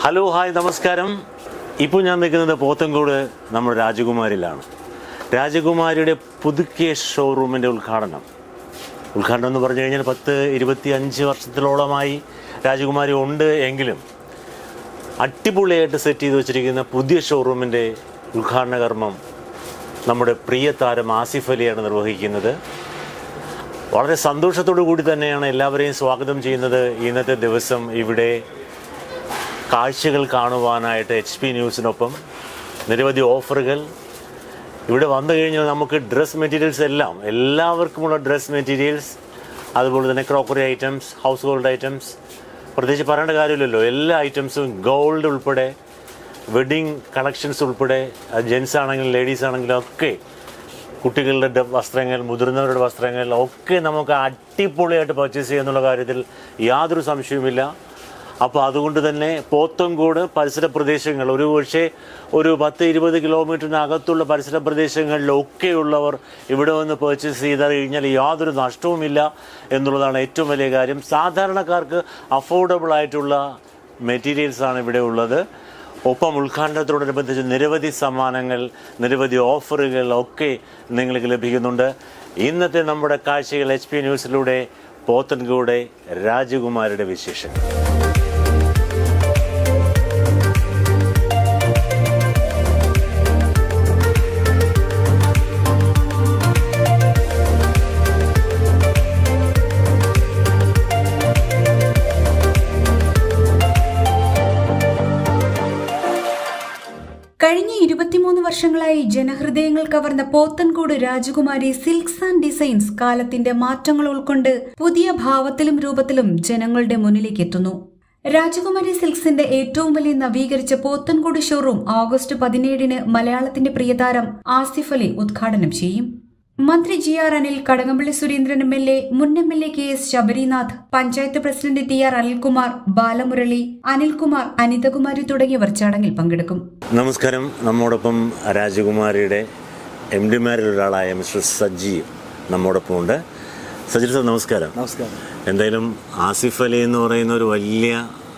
hello hi നമസ്കാരം ഇപ്പോൾ ഞാൻ നിൽക്കുന്നത് പോത്തങ്കോട് നമ്മുടെ രാജകുമാരിയിലാണ് രാജകുമാരിയുടെ പുതുക്കിയ ഷോറൂമിൻ്റെ ഉദ്ഘാടനം ഉദ്ഘാടനം എന്ന് പറഞ്ഞു കഴിഞ്ഞാൽ പത്ത് ഇരുപത്തി അഞ്ച് വർഷത്തിലോളമായി രാജകുമാരി ഉണ്ട് എങ്കിലും അടിപൊളിയായിട്ട് സെറ്റ് ചെയ്ത് വെച്ചിരിക്കുന്ന പുതിയ ഷോറൂമിൻ്റെ ഉദ്ഘാടന കർമ്മം നമ്മുടെ പ്രിയ താരം ആസിഫ് അലിയാണ് നിർവഹിക്കുന്നത് വളരെ സന്തോഷത്തോടു കൂടി തന്നെയാണ് എല്ലാവരെയും സ്വാഗതം ചെയ്യുന്നത് ഇന്നത്തെ ദിവസം ഇവിടെ കാഴ്ചകൾ കാണുവാനായിട്ട് എച്ച് പി ന്യൂസിനൊപ്പം നിരവധി ഓഫറുകൾ ഇവിടെ വന്നു കഴിഞ്ഞാൽ നമുക്ക് ഡ്രസ് മെറ്റീരിയൽസ് എല്ലാം എല്ലാവർക്കുമുള്ള ഡ്രസ് മെറ്റീരിയൽസ് അതുപോലെ തന്നെ crockery items household items പ്രത്യേകിച്ച് പറയേണ്ട കാര്യമില്ലല്ലോ എല്ലാ ഐറ്റംസും ഗോൾഡ് ഉൾപ്പെടെ വെഡിങ് കളക്ഷൻസ് ഉൾപ്പെടെ ജെൻസ് ആണെങ്കിലും ലേഡീസ് ആണെങ്കിലും ഒക്കെ കുട്ടികളുടെ ഡ- വസ്ത്രങ്ങൾ മുതിർന്നവരുടെ വസ്ത്രങ്ങൾ ഒക്കെ നമുക്ക് അടിപൊളിയായിട്ട് പർച്ചേസ് ചെയ്യുന്നുള്ള കാര്യത്തിൽ യാതൊരു സംശയവുമില്ല അപ്പോൾ അതുകൊണ്ട് തന്നെ പോത്തങ്കോട് പരിസര പ്രദേശങ്ങൾ ഒരു പക്ഷേ ഒരു പത്ത് ഇരുപത് കിലോമീറ്ററിനകത്തുള്ള പരിസര പ്രദേശങ്ങളിലൊക്കെ ഉള്ളവർ ഇവിടെ വന്ന് പർച്ചേസ് ചെയ്ത് കഴിഞ്ഞാൽ യാതൊരു നഷ്ടവുമില്ല എന്നുള്ളതാണ് ഏറ്റവും വലിയ കാര്യം സാധാരണക്കാർക്ക് അഫോർഡബിൾ ആയിട്ടുള്ള മെറ്റീരിയൽസ് ആണ് ഇവിടെ ഉള്ളത് ഒപ്പം ഉദ്ഘാടനത്തോടനുബന്ധിച്ച് നിരവധി സമ്മാനങ്ങൾ നിരവധി ഓഫറുകൾ ഒക്കെ നിങ്ങൾക്ക് ലഭിക്കുന്നുണ്ട് ഇന്നത്തെ നമ്മുടെ കാഴ്ചകൾ എച്ച് പി ന്യൂസിലൂടെ പോത്തൻകോടെ രാജകുമാരുടെ വിശേഷങ്ങൾ കഴിഞ്ഞ ഇരുപത്തിമൂന്ന് വർഷങ്ങളായി ജനഹൃദയങ്ങൾ കവർന്ന പോത്തൻകോട് രാജകുമാരി സിൽക്സ് ആൻഡ് ഡിസൈൻസ് കാലത്തിന്റെ മാറ്റങ്ങൾ ഉൾക്കൊണ്ട് പുതിയ ഭാവത്തിലും രൂപത്തിലും ജനങ്ങളുടെ മുന്നിലേക്ക് എത്തുന്നു രാജകുമാരി സിൽക്സിന്റെ ഏറ്റവും വലിയ നവീകരിച്ച പോത്തൻകോട് ഷോറൂം ഓഗസ്റ്റ് പതിനേഴിന് മലയാളത്തിന്റെ പ്രിയതാരം ആസിഫ് അലി ഉദ്ഘാടനം ചെയ്യും മന്ത്രി G R Anil Kadakampally Surendran M L A മുൻ M L A K S Sabarinath panchayat president T R Anilkumar Balamurali Anilkumar Anithakumari തുടങ്ങിയവർ ചടങ്ങിൽ പങ്കെടുക്കും നമസ്കാരം നമ്മോടൊപ്പം രാജകുമാരിയുടെ എം ഡിമാരിൽ ഒരാളായ മിസ്റ്റർ സജീവ് നമ്മോടൊപ്പം ഉണ്ട് സജീവ് സാർ നമസ്കാരം നമസ്കാരം എന്തായാലും ആസിഫ് അലി എന്ന് പറയുന്ന ഒരു വലിയ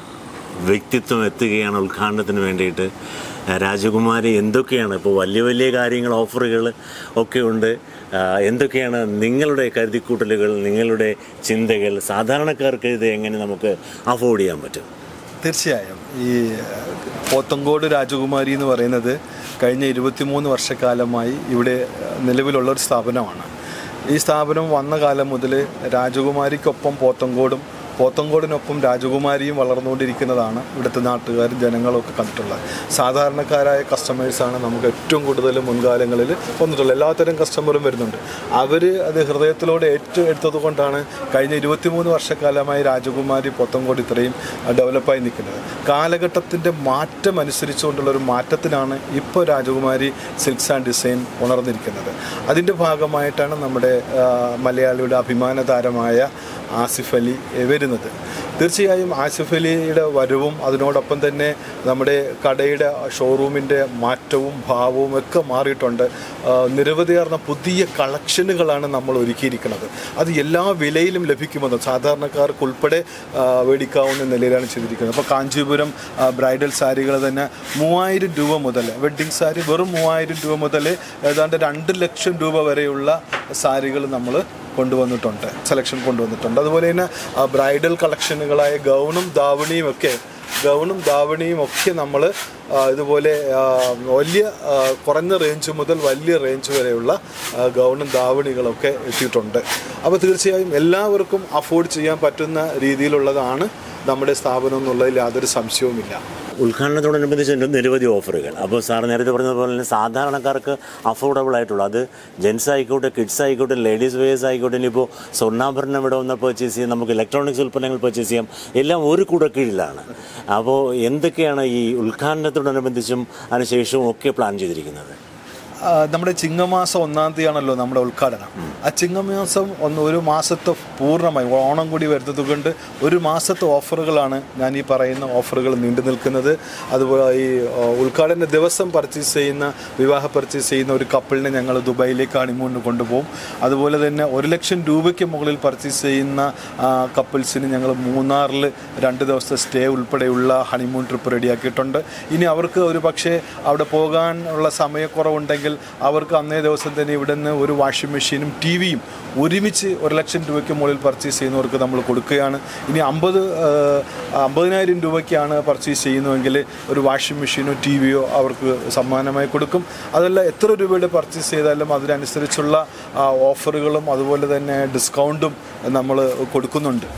വ്യക്തിത്വം എത്തുകയാണ് ഉദ്ഘാടനത്തിന് വേണ്ടിയിട്ട് രാജകുമാരി എന്തൊക്കെയാണ് ഇപ്പോൾ വലിയ വലിയ കാര്യങ്ങൾ ഓഫറുകൾ ഒക്കെ ഉണ്ട് ആ, എന്തൊക്കെയാണ് നിങ്ങളുടെ കരുതിക്കൂട്ടലുകൾ നിങ്ങളുടെ ചിന്തകൾ സാധാരണക്കാർക്ക് ഇത് എങ്ങനെ നമുക്ക് അഫോർഡ് ചെയ്യാൻ പറ്റും തീർച്ചയായും ഈ പോത്തങ്കോട് രാജകുമാരി എന്ന് പറയുന്നത് കഴിഞ്ഞ ഇരുപത്തിമൂന്ന് വർഷക്കാലമായി ഇവിടെ നിലവിലുള്ള ഒരു സ്ഥാപനമാണ് ഈ സ്ഥാപനം വന്ന കാലം മുതൽ രാജകുമാരിക്കൊപ്പം പോത്തങ്കോടും പോത്തങ്കോടിനൊപ്പം രാജകുമാരിയും വളർന്നുകൊണ്ടിരിക്കുന്നതാണ് ഇവിടുത്തെ നാട്ടുകാരും ജനങ്ങളും ഒക്കെ കണ്ടിട്ടുള്ളത് സാധാരണക്കാരായ കസ്റ്റമേഴ്സാണ് നമുക്ക് ഏറ്റവും കൂടുതൽ മുൻകാലങ്ങളിൽ വന്നിട്ടുള്ളത് എല്ലാത്തരം കസ്റ്റമറും വരുന്നുണ്ട് അവർ അത് ഹൃദയത്തിലൂടെ ഏറ്റവും എടുത്തത് കൊണ്ടാണ് കഴിഞ്ഞ ഇരുപത്തിമൂന്ന് വർഷക്കാലമായി രാജകുമാരി പോത്തങ്കോട് ഇത്രയും ഡെവലപ്പായി നിൽക്കുന്നത് കാലഘട്ടത്തിൻ്റെ മാറ്റം അനുസരിച്ചുകൊണ്ടുള്ള ഒരു മാറ്റത്തിനാണ് ഇപ്പോൾ രാജകുമാരി സിൽക്സ് ആൻഡ് ഡിസൈൻ ഉണർന്നിരിക്കുന്നത് അതിൻ്റെ ഭാഗമായിട്ടാണ് നമ്മുടെ ആ, മലയാളിയുടെ അഭിമാന താരമായ ആസിഫ് അലി എ, വരുന്നത് തീർച്ചയായും ആസിഫ് അലിയുടെ വരവും അതിനോടൊപ്പം തന്നെ നമ്മുടെ കടയുടെ ഷോറൂമിൻ്റെ മാറ്റവും ഭാവവും ഒക്കെ മാറിയിട്ടുണ്ട് ആ, നിരവധിയാർന്ന പുതിയ കളക്ഷനുകളാണ് നമ്മൾ ഒരുക്കിയിരിക്കുന്നത് അത് എല്ലാ വിലയിലും ലഭിക്കുമെന്ന് സാധാരണക്കാർക്ക് ഉൾപ്പെടെ ആ, മേടിക്കാവുന്ന നിലയിലാണ് ചെയ്തിരിക്കുന്നത് അപ്പോൾ കാഞ്ചീപുരം ആ, ബ്രൈഡൽ സാരികൾ തന്നെ മൂവായിരം രൂപ മുതൽ വെഡ്ഡിങ് സാരി വെറും മൂവായിരം രൂപ മുതൽ ഏതാണ്ട് രണ്ട് ലക്ഷം രൂപ വരെയുള്ള സാരികൾ നമ്മൾ കൊണ്ടുവന്നിട്ടുണ്ട് സെലക്ഷൻ കൊണ്ടുവന്നിട്ടുണ്ട് അതുപോലെ തന്നെ ആ, ബ്രൈഡൽ കളക്ഷനുകളായ ഗൗണും ധാവണിയും ഒക്കെ ഗൗണും ധാവണിയും ഒക്കെ നമ്മൾ ഇതുപോലെ ആ, വലിയ ആ, കുറഞ്ഞ റേഞ്ച് മുതൽ വലിയ റേഞ്ച് വരെയുള്ള ആ, ഗൗണും ധാവണികളൊക്കെ എത്തിയിട്ടുണ്ട് അപ്പോൾ തീർച്ചയായും എല്ലാവർക്കും അഫോർഡ് ചെയ്യാൻ പറ്റുന്ന രീതിയിലുള്ളതാണ് നമ്മുടെ സ്ഥാപനം എന്നുള്ളതിൽ യാതൊരു സംശയവുമില്ല ഉദ്ഘാടനത്തോടനുബന്ധിച്ച് നി- നിരവധി ഓഫറുകൾ അപ്പോൾ സാർ നേരത്തെ പറഞ്ഞതുപോലെ തന്നെ സാധാരണക്കാർക്ക് അഫോർഡബിൾ ആയിട്ടുള്ള അത് ജെൻസ് ആയിക്കോട്ടെ കിഡ്സ് ആയിക്കോട്ടെ ലേഡീസ് വെയേഴ്സ് ആയിക്കോട്ടെ ഇനിയിപ്പോൾ സ്വർണ്ണാഭരണം ഇവിടെ വന്ന് പർച്ചേസ് ചെയ്യാം നമുക്ക് ഇലക്ട്രോണിക്സ് ഉൽപ്പന്നങ്ങൾ പർച്ചേസ് ചെയ്യാം എല്ലാം ഒരു കൂടെ കീഴിലാണ് അപ്പോൾ എന്തൊക്കെയാണ് ഈ ഉദ്ഘാടനത്തോടനുബന്ധിച്ചും അതിനുശേഷവും ഒക്കെ പ്ലാൻ ചെയ്തിരിക്കുന്നത് ആ, നമ്മുടെ ചിങ്ങമാസം ഒന്നാം തീയതിയാണല്ലോ നമ്മുടെ ഉദ്ഘാടനം ആ ചിങ്ങമാസം ഒന്ന് ഒരു മാസത്തെ പൂർണ്ണമായി ഓണം കൂടി വരുന്നത് കൊണ്ട് ഒരു മാസത്തെ ഓഫറുകളാണ് ഞാൻ ഈ പറയുന്ന ഓഫറുകൾ നീണ്ടു നിൽക്കുന്നത് അതുപോലെ ഈ ആ, ഉദ്ഘാടന ദിവസം പർച്ചേസ് ചെയ്യുന്ന വിവാഹ പർച്ചേസ് ചെയ്യുന്ന ഒരു കപ്പിളിനെ ഞങ്ങൾ ദുബായിലേക്ക് ഹണിമൂണിന് കൊണ്ടുപോകും അതുപോലെ തന്നെ ഒരു ലക്ഷം രൂപയ്ക്ക് മുകളിൽ പർച്ചേസ് ചെയ്യുന്ന കപ്പിൾസിന് ഞങ്ങൾ മൂന്നാറിൽ രണ്ട് ദിവസത്തെ സ്റ്റേ ഉൾപ്പെടെയുള്ള ഹണിമൂൺ ട്രിപ്പ് റെഡിയാക്കിയിട്ടുണ്ട് ഇനി അവർക്ക് ഒരു പക്ഷേ അവിടെ പോകാനുള്ള സമയക്കുറവുണ്ടെങ്കിൽ അവർക്ക് അന്നേ ദിവസം തന്നെ ഇവിടെ നിന്ന് ഒരു വാഷിംഗ് മെഷീനും ടി വിയും ഒരുമിച്ച് ഒരു ലക്ഷം രൂപയ്ക്ക് മുകളിൽ പർച്ചേസ് ചെയ്യുന്നവർക്ക് നമ്മൾ കൊടുക്കുകയാണ് ഇനി അമ്പത് അമ്പതിനായിരം രൂപയ്ക്കാണ് പർച്ചേസ് ചെയ്യുന്നതെങ്കിൽ ഒരു വാഷിംഗ് മെഷീനോ ടി വിയോ അവർക്ക് സമ്മാനമായി കൊടുക്കും അതല്ല എത്ര രൂപയുടെ പർച്ചേസ് ചെയ്താലും അതിനനുസരിച്ചുള്ള ആ, ഓഫറുകളും അതുപോലെ തന്നെ ഡിസ്കൗണ്ടും നമ്മൾ കൊടുക്കുന്നുണ്ട്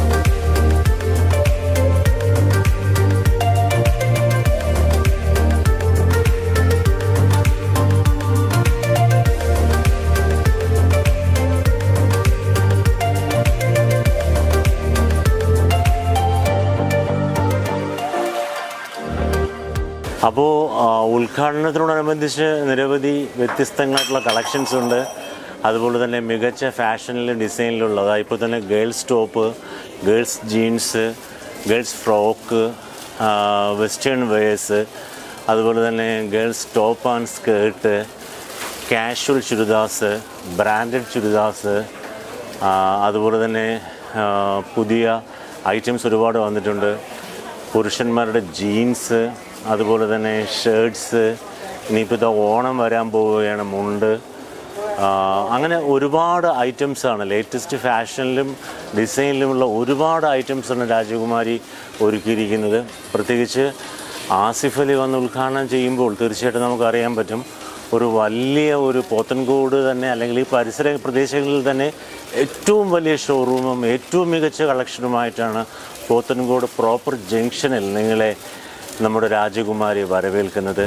അപ്പോൾ ഉദ്ഘാടനത്തിനോടനുബന്ധിച്ച് നിരവധി വ്യത്യസ്തങ്ങളായിട്ടുള്ള കളക്ഷൻസ് ഉണ്ട് അതുപോലെ തന്നെ മികച്ച ഫാഷനിലും ഡിസൈനിലുള്ളത് ഇപ്പോൾ തന്നെ girls top girls jeans girls frock western wears അതുപോലെ തന്നെ girls top and skirt casual churidars branded churidars ആ, അതുപോലെ തന്നെ ആ, പുതിയ ഐറ്റംസ് ഒരുപാട് വന്നിട്ടുണ്ട് പുരുഷന്മാരുടെ ജീൻസ് അതുപോലെ തന്നെ ഷർട്ട്സ് ഇനിയിപ്പോൾ ഇത് ഓണം വരാൻ പോവുകയാണ് മുണ്ട് ആ, അങ്ങനെ ഒരുപാട് ഐറ്റംസാണ് ലേറ്റസ്റ്റ് ഫാഷനിലും ഡിസൈനിലുമുള്ള ഒരുപാട് ഐറ്റംസാണ് രാജകുമാരി ഒരുക്കിയിരിക്കുന്നത് പ്രത്യേകിച്ച് ആസിഫ് അലി വന്ന് ഉദ്ഘാടനം ചെയ്യുമ്പോൾ തീർച്ചയായിട്ടും നമുക്കറിയാൻ പറ്റും ഒരു വലിയ ഒരു പോത്തൻകോട് തന്നെ അല്ലെങ്കിൽ ഈ പരിസര പ്രദേശങ്ങളിൽ തന്നെ ഏറ്റവും വലിയ ഷോറൂമും ഏറ്റവും മികച്ച കളക്ഷനുമായിട്ടാണ് പോത്തൻകോട് പ്രോപ്പർ ജംഗ്ഷനിൽ നിങ്ങളെ നമ്മുടെ രാജകുമാരി വരവേൽക്കുന്നത്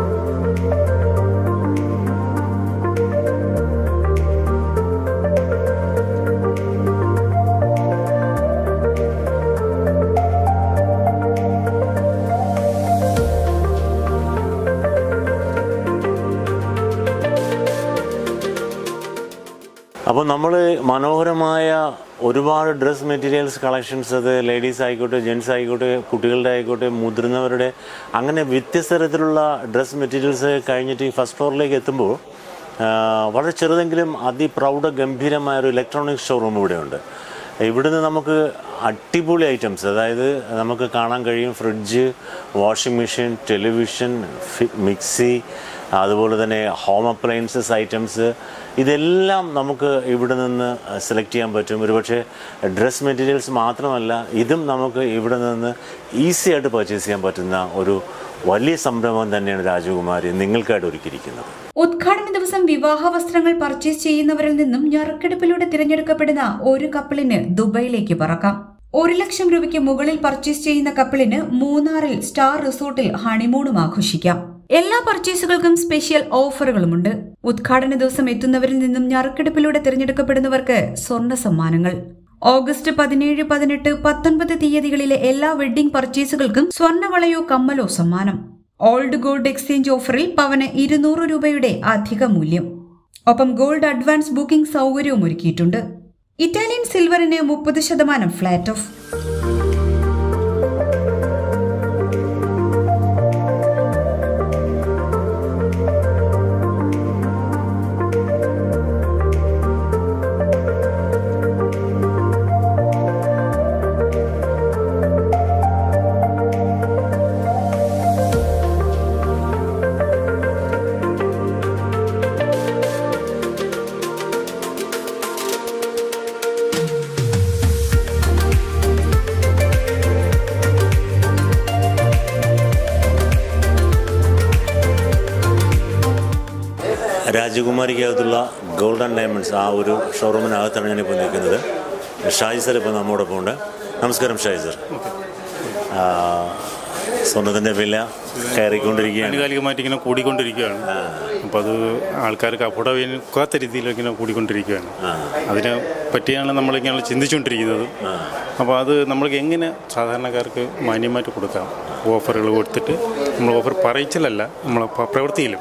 അപ്പോൾ നമ്മൾ മനോഹരമായ ഒരുപാട് ഡ്രസ് മെറ്റീരിയൽസ് കളക്ഷൻസ് അത് ലേഡീസ് ആയിക്കോട്ടെ ജെൻസ് ആയിക്കോട്ടെ കുട്ടികളുടെ ആയിക്കോട്ടെ മുതിർന്നവരുടെ അങ്ങനെ വ്യത്യസ്ത തരത്തിലുള്ള ഡ്രസ് മെറ്റീരിയൽസ് കഴിഞ്ഞിട്ട് ഈ ഫസ്റ്റ് ഫ്ലോറിലേക്ക് എത്തുമ്പോൾ ആ, വളരെ ചെറുതെങ്കിലും അതിപ്രൗഢ ഗംഭീരമായ ഒരു ഇലക്ട്രോണിക്സ് ഷോറൂം ഇവിടെയുണ്ട് ഇവിടുന്ന് നമുക്ക് അടിപൊളി ഐറ്റംസ് അതായത് നമുക്ക് കാണാൻ കഴിയും ഫ്രിഡ്ജ് വാഷിംഗ് മെഷീൻ ടെലിവിഷൻ ഫി- മിക്സി അതുപോലെ തന്നെ ഹോം അപ്ലയൻസസ് ഐറ്റംസ് ഇതെല്ലാം നമുക്ക് ഇവിടെ നിന്ന് സെലക്ട് ചെയ്യാൻ പറ്റും ഒരുപക്ഷെ ഡ്രസ് മെറ്റീരിയൽസ് മാത്രമല്ല ഇതും നമുക്ക് ഇവിടെ നിന്ന് ഈസി ആയിട്ട് പർച്ചേസ് ചെയ്യാൻ പറ്റുന്ന ഒരു വലിയ സംരംഭം തന്നെയാണ് രാജകുമാരി നിങ്ങൾക്കായിട്ട് ഒരുക്കിയിരിക്കുന്നത് ഉദ്ഘാടന ദിവസം വിവാഹ വസ്ത്രങ്ങൾ പർച്ചേസ് ചെയ്യുന്നവരിൽ നിന്നും ഞറുക്കെടുപ്പിലൂടെ തിരഞ്ഞെടുക്കപ്പെടുന്ന ഒരു കപ്പിളിന് ദുബൈയിലേക്ക് പറക്കാം ഒരു ലക്ഷം രൂപയ്ക്ക് മുകളിൽ പർച്ചേസ് ചെയ്യുന്ന കപ്പിളിന് മൂന്നാറിൽ സ്റ്റാർ റിസോർട്ടിൽ ഹണിമൂണും ആഘോഷിക്കാം എല്ലാ പർച്ചേസുകൾക്കും സ്പെഷ്യൽ ഓഫറുകളുമുണ്ട് ഉദ്ഘാടന ദിവസം എത്തുന്നവരിൽ നിന്നും ഞറുക്കെടുപ്പിലൂടെ തിരഞ്ഞെടുക്കപ്പെടുന്നവർക്ക് സ്വർണ്ണ സമ്മാനങ്ങൾ ഓഗസ്റ്റ് പതിനേഴ് പതിനെട്ട് പത്തൊൻപത് തീയതികളിലെ എല്ലാ വെഡ്ഡിംഗ് പർച്ചേസുകൾക്കും സ്വർണ്ണവളയോ കമ്മലോ സമ്മാനം ഓൾഡ് ഗോൾഡ് എക്സ്ചേഞ്ച് ഓഫറിൽ പവന് ഇരുന്നൂറ് രൂപയുടെ അധിക മൂല്യം ഒപ്പം ഗോൾഡ് അഡ്വാൻസ് ബുക്കിംഗ് സൗകര്യവും ഒരുക്കിയിട്ടുണ്ട് ഇറ്റാലിയൻ സിൽവറിന് മുപ്പത് ശതമാനം ഫ്ലാറ്റ് ഓഫ് രാജകുമാരിക്കകത്തുള്ള ഗോൾഡൻ ഡയമണ്ട്സ് ആ ഒരു ഷോറൂമിനകത്താണ് ഞാനിപ്പോൾ നിൽക്കുന്നത് ഷാജി സർ ഇപ്പോൾ നമ്മോടൊപ്പം ഉണ്ട് നമസ്കാരം ഷാജി സർ ആ, സ്വർണത്തിൻ്റെ വില കയറിക്കൊണ്ടിരിക്കുകയാണ് ആനുകാലികമായിട്ട് ഇങ്ങനെ കൂടിക്കൊണ്ടിരിക്കുകയാണ് അപ്പോൾ അത് ആൾക്കാർക്ക് അഫോർഡാത്ത രീതിയിൽ ഇങ്ങനെ കൂടിക്കൊണ്ടിരിക്കുകയാണ് അതിനെ പറ്റിയാണ് നമ്മളിങ്ങനെ ചിന്തിച്ചുകൊണ്ടിരിക്കുന്നത് അപ്പോൾ അത് നമ്മൾക്ക് എങ്ങനെ സാധാരണക്കാർക്ക് മാന്യമായിട്ട് കൊടുക്കാം ഓഫറുകൾ കൊടുത്തിട്ട് നമ്മൾ ഓഫർ പറയിച്ചിലല്ല നമ്മൾ പ- പ്രവൃത്തിയിലും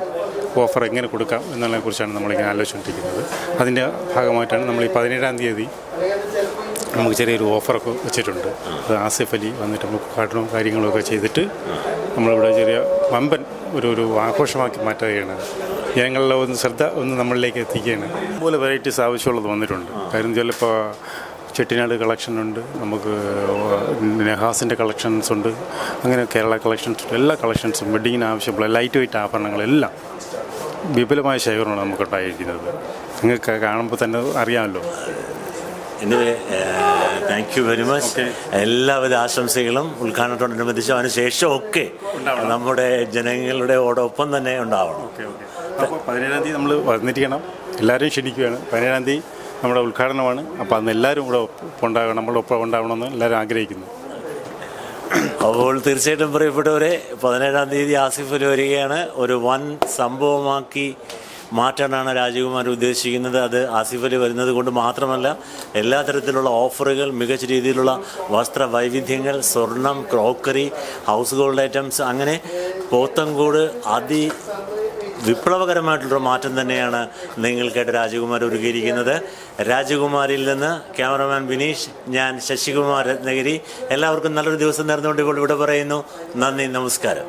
ഓഫർ എങ്ങനെ കൊടുക്കാം എന്നുള്ളതിനെക്കുറിച്ചാണ് നമ്മളിങ്ങനെ ആലോചിച്ചുകൊണ്ടിരിക്കുന്നത് അതിൻ്റെ ഭാഗമായിട്ടാണ് നമ്മൾ ഈ പതിനേഴാം തീയതി നമുക്ക് ചെറിയൊരു ഓഫറൊക്കെ വെച്ചിട്ടുണ്ട് അത് ആസിഫ് അലി വന്നിട്ട് നമുക്ക് ഉദ്ഘാടനവും കാര്യങ്ങളൊക്കെ ചെയ്തിട്ട് നമ്മളിവിടെ ചെറിയ വമ്പൻ ഒരു ഒരു ആഘോഷമാക്കി മാറ്റുകയാണ് ജനങ്ങളുടെ ഒന്ന് ശ്രദ്ധ ഒന്ന് നമ്മളിലേക്ക് എത്തിക്കുകയാണ് അതുപോലെ വെറൈറ്റീസ് ആവശ്യമുള്ളത് വന്നിട്ടുണ്ട് കാര്യം ചിലപ്പോൾ ചെട്ടിനാട് കളക്ഷൻ ഉണ്ട് നമുക്ക് നെഹാസിൻ്റെ കളക്ഷൻസ് ഉണ്ട് അങ്ങനെ കേരള കളക്ഷൻസ് ഉണ്ട് എല്ലാ കളക്ഷൻസും വെഡ്ഡിങ്ങിന് ആവശ്യമുള്ള ലൈറ്റ് വെയിറ്റ് ആഭരണങ്ങളെല്ലാം വിപുലമായ ശേഖരമാണ് നമുക്കുണ്ടായിരിക്കുന്നത് നിങ്ങൾക്ക് കാണുമ്പോൾ തന്നെ അറിയാമല്ലോ anyway thank you very much എല്ലാവിധ ആശംസകളും ഉദ്ഘാടനത്തോടനുബന്ധിച്ച് അതിനുശേഷം ഒക്കെ നമ്മുടെ ജനങ്ങളുടെ ഓടൊപ്പം തന്നെ ഉണ്ടാവണം ഓക്കെ ഓക്കെ അപ്പോൾ പതിനേഴാം തീയതി നമ്മൾ വന്നിരിക്കണം എല്ലാവരെയും ക്ഷണിക്കുകയാണ് പതിനേഴാം തീയതി നമ്മുടെ ഉദ്ഘാടനമാണ് അപ്പോൾ അന്ന് എല്ലാവരും ഇവിടെ ഒപ്പം ഉണ്ടാകണം നമ്മളൊപ്പം ഉണ്ടാവണമെന്ന് എല്ലാവരും ആഗ്രഹിക്കുന്നു അപ്പോൾ തീർച്ചയായിട്ടും പ്രിയപ്പെട്ടവരെ പതിനേഴാം തീയതി ആസിഫിൽ വരികയാണ് ഒരു വൻ സംഭവമാക്കി മാറ്റാനാണ് രാജകുമാർ ഉദ്ദേശിക്കുന്നത് അത് ആസിഫിൽ വരുന്നത് കൊണ്ട് മാത്രമല്ല എല്ലാ തരത്തിലുള്ള ഓഫറുകൾ മികച്ച രീതിയിലുള്ള വസ്ത്ര വൈവിധ്യങ്ങൾ സ്വർണം ക്രോക്കറി ഹൗസ് ഹോൾഡ് ഐറ്റംസ് അങ്ങനെ പോത്തങ്കോട് അതി വിപ്ലവകരമായിട്ടുള്ളൊരു മാറ്റം തന്നെയാണ് നിങ്ങൾക്കായിട്ട് രാജകുമാർ ഒരുക്കിയിരിക്കുന്നത് രാജകുമാരിൽ നിന്ന് ക്യാമറമാൻ ബിനീഷ് ഞാൻ ശശികുമാർ രത്നഗിരി എല്ലാവർക്കും നല്ലൊരു ദിവസം നേർന്നുകൊണ്ട് ഇപ്പോൾ ഇവിടെ പറയുന്നു നന്ദി നമസ്കാരം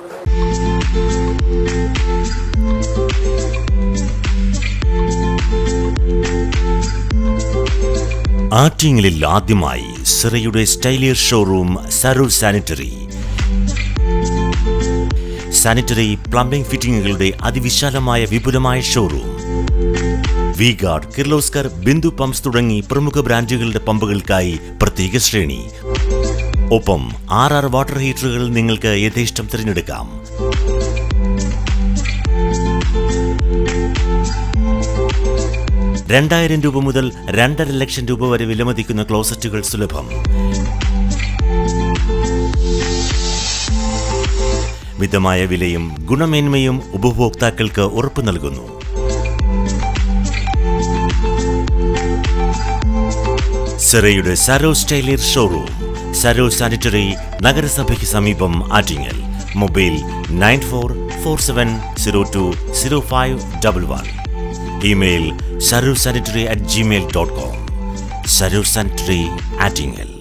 ആറ്റിങ്ങലിൽ ആദ്യമായി സിറയുടെ സ്റ്റൈലിയർ ഷോറൂം സരൂർ സാനിറ്ററി സാനിറ്ററി പ്ലംബിംഗ് ഫിറ്റിംഗുകളുടെ അതിവിശാലമായ വിപുലമായ showroom V Guard Kirloskar Bindu pumps തുടങ്ങി പ്രമുഖ ബ്രാൻഡുകളുടെ പമ്പുകൾക്കായി പ്രത്യേക ശ്രേണി ഒപ്പം ആർ ആർ വാട്ടർ ഹീറ്ററുകൾ നിങ്ങൾക്ക് യഥേഷ്ടം തിരഞ്ഞെടുക്കാം രണ്ടായിരം രൂപ മുതൽ രണ്ടര ലക്ഷം രൂപ വരെ വിലമതിക്കുന്ന ക്ലോസറ്റുകൾ സുലഭം മിതമായ വിലയും ഗുണമേന്മയും ഉപഭോക്താക്കൾക്ക് ഉറപ്പു നൽകുന്നു സെറയുടെ സരോ സ്റ്റൈലിയർ ഷോറൂം സരോ സാനിറ്ററി നഗരസഭയ്ക്ക് സമീപം Attingal mobile nine four four seven zero two zero five double one email Saro sanitary at Gmail dot com Saro sanitary Attingal